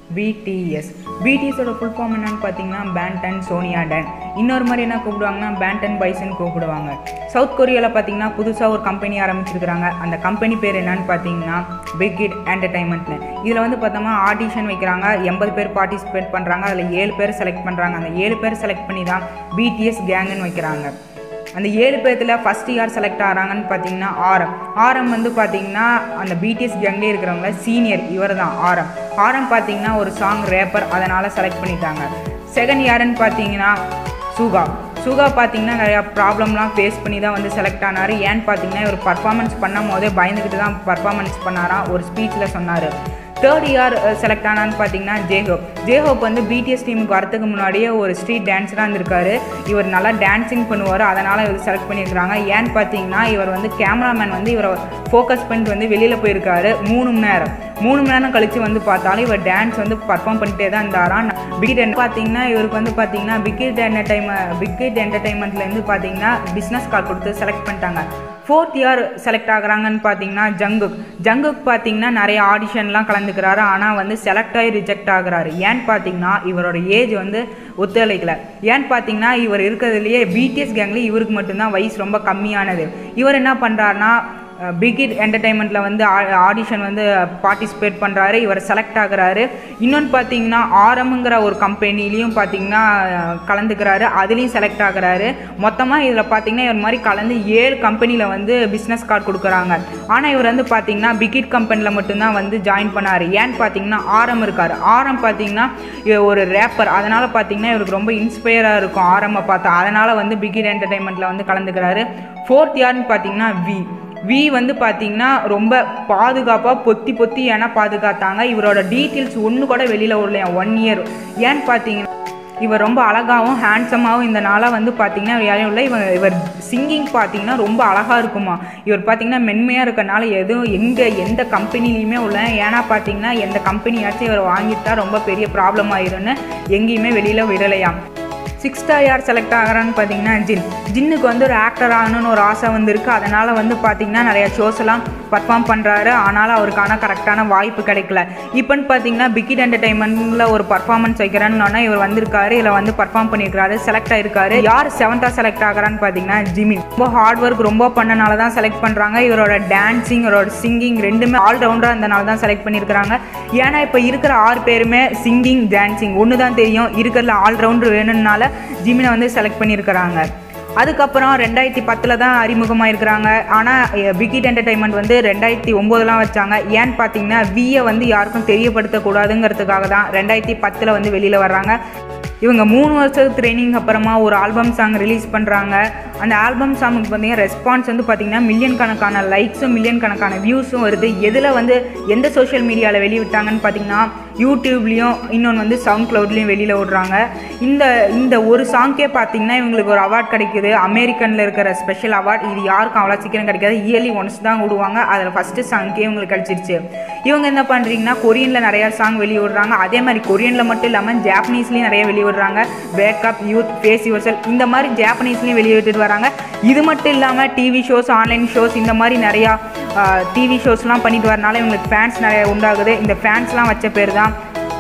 BDS பிடிஎஸோட full form என்னன்னு பார்த்தீங்கன்னா Banton Sonia ton இன்னொரு மாதிரி என்ன கூப்பிடுவாங்கன்னா பேண்டன் பைசன் கூப்பிடுவாங்க சவுத் கொரியாவில் பார்த்தீங்கன்னா புதுசாக ஒரு கம்பெனி ஆரம்பிச்சிருக்கிறாங்க அந்த கம்பெனி பேர் என்னன்னு பார்த்தீங்கன்னா பிக் இட் என்டர்டைன்மெண்ட்னு இதில் வந்து பார்த்தோம்னா ஆடிஷன் வைக்கிறாங்க எண்பது பேர் பார்ட்டிசிபேட் பண்ணுறாங்க அதில் ஏழு பேர் செலக்ட் பண்ணுறாங்க அந்த ஏழு பேர் செலக்ட் பண்ணி தான் பிடிஎஸ் கேங்குன்னு வைக்கிறாங்க அந்த ஏழு பேர்த்தில் ஃபஸ்ட்டு யார் செலக்ட் ஆகிறாங்கன்னு பார்த்தீங்கன்னா ஆரம் ஆரம் வந்து பார்த்தீங்கன்னா அந்த பிடிஎஸ் கேங்லேயே இருக்கிறவங்கள சீனியர் இவர் தான் ஆரம் ஆரம் பார்த்தீங்கன்னா ஒரு சாங் ரேப்பர் அதனால் செலக்ட் பண்ணிட்டாங்க செகண்ட் யாருன்னு பார்த்தீங்கன்னா சுகா சுகா பார்த்தீங்கன்னா நிறையா ப்ராப்ளம்லாம் ஃபேஸ் பண்ணி தான் வந்து செலக்ட் ஆனார் ஏன்னு பார்த்தீங்கன்னா இவர் பர்ஃபார்மன்ஸ் பண்ணும் போதே பயந்துக்கிட்டு தான் பர்ஃபார்மன்ஸ் பண்ணாராம் ஒரு ஸ்பீச்சில் சொன்னார் தேர்ட் இயர் செலக்ட் ஆனான்னு பார்த்தீங்கன்னா ஜேஹோப் ஜேஹோப் வந்து பிடிஎஸ் டீமுக்கு வரதுக்கு முன்னாடியே ஒரு ஸ்ட்ரீட் டான்ஸராக இருந்திருக்காரு இவர் நல்லா டான்ஸிங் பண்ணுவார் அதனால் இவர் செலக்ட் பண்ணியிருக்கிறாங்க ஏன்னு பார்த்தீங்கன்னா இவர் வந்து கேமராமேன் வந்து இவரை ஃபோக்கஸ் பண்ணிட்டு வந்து வெளியில் போயிருக்காரு மூணு மணி நேரம் மூணு மணி நேரம் கழித்து வந்து பார்த்தாலும் இவர் டான்ஸ் வந்து பர்ஃபார்ம் பண்ணிட்டே தான் இருந்தாராம் பிகிட் பார்த்தீங்கன்னா இவருக்கு வந்து பார்த்தீங்கன்னா பிகிட் என்டர்டைன்மெண்ட் பிகிட் என்டர்டைன்மெண்ட்லேருந்து பார்த்தீங்கன்னா பிஸ்னஸ் கார்டு கொடுத்து செலக்ட் பண்ணிட்டாங்க ஃபோர்த் இயர் செலக்ட் ஆகுறாங்கன்னு பார்த்தீங்கன்னா ஜங்குக் ஜங்குக் பார்த்தீங்கன்னா நிறைய ஆடிஷன்லாம் கலந்துக்கிறாரு ஆனால் வந்து செலக்ட் ஆகி ரிஜெக்ட் ஆகுறாரு ஏன்னு பார்த்தீங்கன்னா இவரோட ஏஜ் வந்து ஒத்துழைக்கல ஏன்னு பார்த்தீங்கன்னா இவர் இருக்கிறதுலையே பிடிஎஸ் கேங்லேயே இவருக்கு மட்டும்தான் வயசு ரொம்ப கம்மியானது இவர் என்ன பண்ணுறாருனா பிகிட் என்டர்டைன்மெண்ட்டில் வந்து ஆடிஷன் வந்து பார்ட்டிசிபேட் பண்ணுறாரு இவர் செலக்ட் ஆகுறாரு இன்னொன்று பார்த்தீங்கன்னா ஆரம்ங்கிற ஒரு கம்பெனிலையும் பார்த்தீங்கன்னா கலந்துக்கிறாரு அதுலேயும் செலக்ட் ஆகுறாரு மொத்தமாக இதில் பார்த்தீங்கன்னா இவர் மாதிரி கலந்து ஏழு கம்பெனியில் வந்து பிஸ்னஸ் கார்டு கொடுக்குறாங்க ஆனால் இவர் வந்து பார்த்தீங்கன்னா பிகிட் கம்பெனியில் மட்டும்தான் வந்து ஜாயின் பண்ணார் ஏன்னு பார்த்தீங்கன்னா ஆரம் இருக்கார் ஆரம் பார்த்தீங்கன்னா ஒரு ரேப்பர் அதனால் பார்த்தீங்கன்னா இவருக்கு ரொம்ப இன்ஸ்பயராக இருக்கும் ஆரம்மை பார்த்தா அதனால் வந்து பிகிட் என்டர்டைன்மெண்ட்டில் வந்து கலந்துக்கிறாரு ஃபோர்த் யாருன்னு பார்த்தீங்கன்னா வி வி வந்து பார்த்தீங்கன்னா ரொம்ப பாதுகாப்பாக பொத்தி பொத்தி ஏன்னா பாதுகாத்தாங்க இவரோட டீட்டெயில்ஸ் ஒன்று கூட வெளியில் வரலையா ஒன் இயர் ஏன்னு பார்த்தீங்கன்னா இவர் ரொம்ப அழகாகவும் ஹேண்ட்ஸமாகவும் இந்த நாளாக வந்து பார்த்தீங்கன்னா யாரும் இல்லை இவர் இவர் சிங்கிங் பார்த்தீங்கன்னா ரொம்ப அழகாக இருக்குமா இவர் பார்த்தீங்கன்னா மென்மையாக இருக்கனால எதுவும் எங்கே எந்த கம்பெனிலையுமே உள்ள ஏன்னா பார்த்தீங்கன்னா எந்த கம்பெனியாச்சும் இவர் வாங்கிட்டா ரொம்ப பெரிய ப்ராப்ளம் ஆயிரும்னு எங்கேயுமே வெளியில் விடலையாம் சிக்ஸ்டா யார் செலக்ட் ஆகிறான்னு பார்த்தீங்கன்னா ஜின் ஜின்னுக்கு வந்து ஒரு ஆக்டர் ஆகணும்னு ஒரு ஆசை வந்திருக்கு அதனால் வந்து பார்த்தீங்கன்னா நிறையா ஷோஸ் எல்லாம் பர்ஃபார்ம் பண்ணுறாரு ஆனாலும் அவருக்கான கரெக்டான வாய்ப்பு கிடைக்கல இப்போன்னு பார்த்தீங்கன்னா பிகிட் என்டர்டைன்மெண்ட்டில் ஒரு பர்ஃபார்மன்ஸ் வைக்கிறேன்னு இவர் வந்திருக்காரு இதில் வந்து பர்ஃபார்ம் பண்ணியிருக்காரு செலக்ட் ஆயிருக்காரு யார் செவன்த்தாக செலக்ட் ஆகிறான்னு பார்த்தீங்கன்னா ஜிமின் ரொம்ப ஹார்ட் ஒர்க் ரொம்ப பண்ணனால தான் செலக்ட் பண்ணுறாங்க இவரோட டான்ஸிங் இவரோட சிங்கிங் ரெண்டுமே ஆல்ரவுண்டராக இருந்தனால தான் செலக்ட் பண்ணியிருக்கிறாங்க ஏன்னா இப்போ இருக்கிற ஆறு பேருமே சிங்கிங் டான்ஸிங் ஒன்று தான் தெரியும் இருக்கிறதுல ஆல்ரவுண்டர் வேணும்னால ஜிமினை வந்து செலக்ட் பண்ணியிருக்கிறாங்க அதுக்கப்புறம் ரெண்டாயிரத்தி பத்தில் தான் அறிமுகமாக இருக்கிறாங்க ஆனால் பிகிட் என்டர்டைன்மெண்ட் வந்து ரெண்டாயிரத்தி ஒம்போதெலாம் வச்சாங்க ஏன்னு பார்த்தீங்கன்னா வியை வந்து யாருக்கும் தெரியப்படுத்தக்கூடாதுங்கிறதுக்காக தான் ரெண்டாயிரத்தி பத்தில் வந்து வெளியில் வர்றாங்க இவங்க மூணு வருஷம் ட்ரைனிங் அப்புறமா ஒரு ஆல்பம் சாங் ரிலீஸ் பண்ணுறாங்க அந்த ஆல்பம் சாங்குக்கு பார்த்தீங்கன்னா ரெஸ்பான்ஸ் வந்து பார்த்திங்கன்னா மில்லியன் கணக்கான லைக்ஸும் மில்லியன் கணக்கான வியூஸும் வருது எதில் வந்து எந்த சோஷியல் மீடியாவில் வெளிவிட்டாங்கன்னு பார்த்தீங்கன்னா யூடியூப்லேயும் இன்னொன்று வந்து சவுண்ட் க்ளவுட்லேயும் வெளியில் விடுறாங்க இந்த இந்த ஒரு சாங்க்கே பார்த்தீங்கன்னா இவங்களுக்கு ஒரு அவார்ட் கிடைக்குது அமெரிக்கனில் இருக்கிற ஸ்பெஷல் அவார்ட் இது யாருக்கும் அவ்வளோ சீக்கிரம் கிடைக்காது இயர்லி ஒன்ஸ் தான் விடுவாங்க அதில் ஃபஸ்ட்டு சாங்க்கே இவங்களுக்கு கிடச்சிருச்சு இவங்க என்ன பண்ணுறீங்கன்னா கொரியனில் நிறையா சாங் வெளியே விடுறாங்க அதே மாதிரி கொரியனில் மட்டும் இல்லாமல் ஜாப்பனீஸ்லேயும் நிறைய வெளியே விடுறாங்க வேக்கப் யூத் ஃபேஸ் யுவர்சல் இந்த மாதிரி ஜாப்பனீஸ்லேயும் வெளியே விட்டுட்டு வராங்க இது மட்டும் இல்லாமல் டிவி ஷோஸ் ஆன்லைன் ஷோஸ் இந்த மாதிரி நிறையா டிவி ஷோஸ்லாம் பண்ணிட்டு வரனால இவங்களுக்கு ஃபேன்ஸ் நிறைய உண்டாகுது இந்த ஃபேன்ஸ்லாம் வச்ச பேர் தான்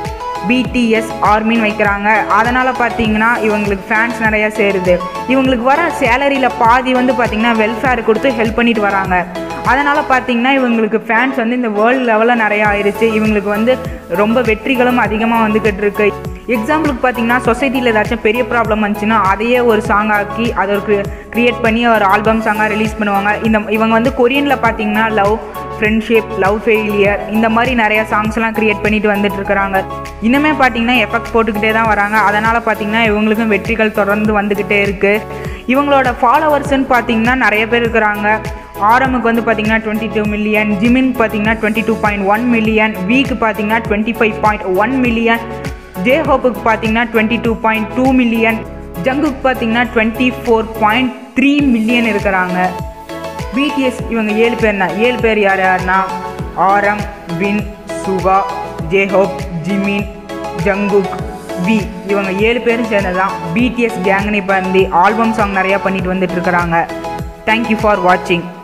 பிடிஎஸ் ஆர்மின்னு வைக்கிறாங்க அதனால் பார்த்தீங்கன்னா இவங்களுக்கு ஃபேன்ஸ் நிறையா சேருது இவங்களுக்கு வர சேலரியில் பாதி வந்து பார்த்திங்கன்னா வெல்ஃபேர் கொடுத்து ஹெல்ப் பண்ணிட்டு வராங்க அதனால் பார்த்தீங்கன்னா இவங்களுக்கு ஃபேன்ஸ் வந்து இந்த வேர்ல்டு லெவலில் நிறையா ஆயிடுச்சு இவங்களுக்கு வந்து ரொம்ப வெற்றிகளும் அதிகமாக வந்துக்கிட்டு இருக்கு எக்ஸாம்பிளுக்கு பார்த்தீங்கன்னா சொசைட்டியில் ஏதாச்சும் பெரிய ப்ராப்ளம் வந்துச்சுன்னா அதையே ஒரு சாங் ஆக்கி அதை ஒரு க்ரியேட் பண்ணி ஒரு ஆல்பம் சாங்காக ரிலீஸ் பண்ணுவாங்க இந்த இவங்க வந்து கொரியனில் பார்த்தீங்கன்னா லவ் ஃப்ரெண்ட்ஷிப் லவ் ஃபெயிலியர் இந்த மாதிரி நிறையா சாங்ஸ்லாம் க்ரியேட் பண்ணிட்டு வந்துட்டு இருக்கிறாங்க இன்னுமே பார்த்தீங்கன்னா எஃபெக்ட் போட்டுக்கிட்டே தான் வராங்க அதனால் பார்த்தீங்கன்னா இவங்களுக்கும் வெற்றிகள் தொடர்ந்து வந்துக்கிட்டே இருக்குது இவங்களோட ஃபாலோவர்ஸ்ன்னு பார்த்தீங்கன்னா நிறைய பேர் இருக்கிறாங்க ஆரமுக்கு வந்து பார்த்தீங்கன்னா டுவெண்ட்டி டூ மில்லியன் ஜிமின் பார்த்தீங்கன்னா twenty two point one million வீக்கு பார்த்தீங்கன்னா twenty five point one million J ஹோப்புக்கு பார்த்தீங்கன்னா twenty two point two million ஜங்குக்கு பார்த்தீங்கன்னா twenty four point three million இருக்கிறாங்க பிடிஎஸ் இவங்க ஏழு பேர்னா ஏழு பேர் யார் யாருன்னா RM Jin Suga J Hope Jimin Jungkook V இவங்க ஏழு பேரும் சேர்ந்ததான் பிடிஎஸ் கேங்னு இப்போ ஆல்பம் சாங் நிறையா பண்ணிட்டு வந்துட்டு இருக்கிறாங்க தேங்க்யூ ஃபார் வாட்சிங்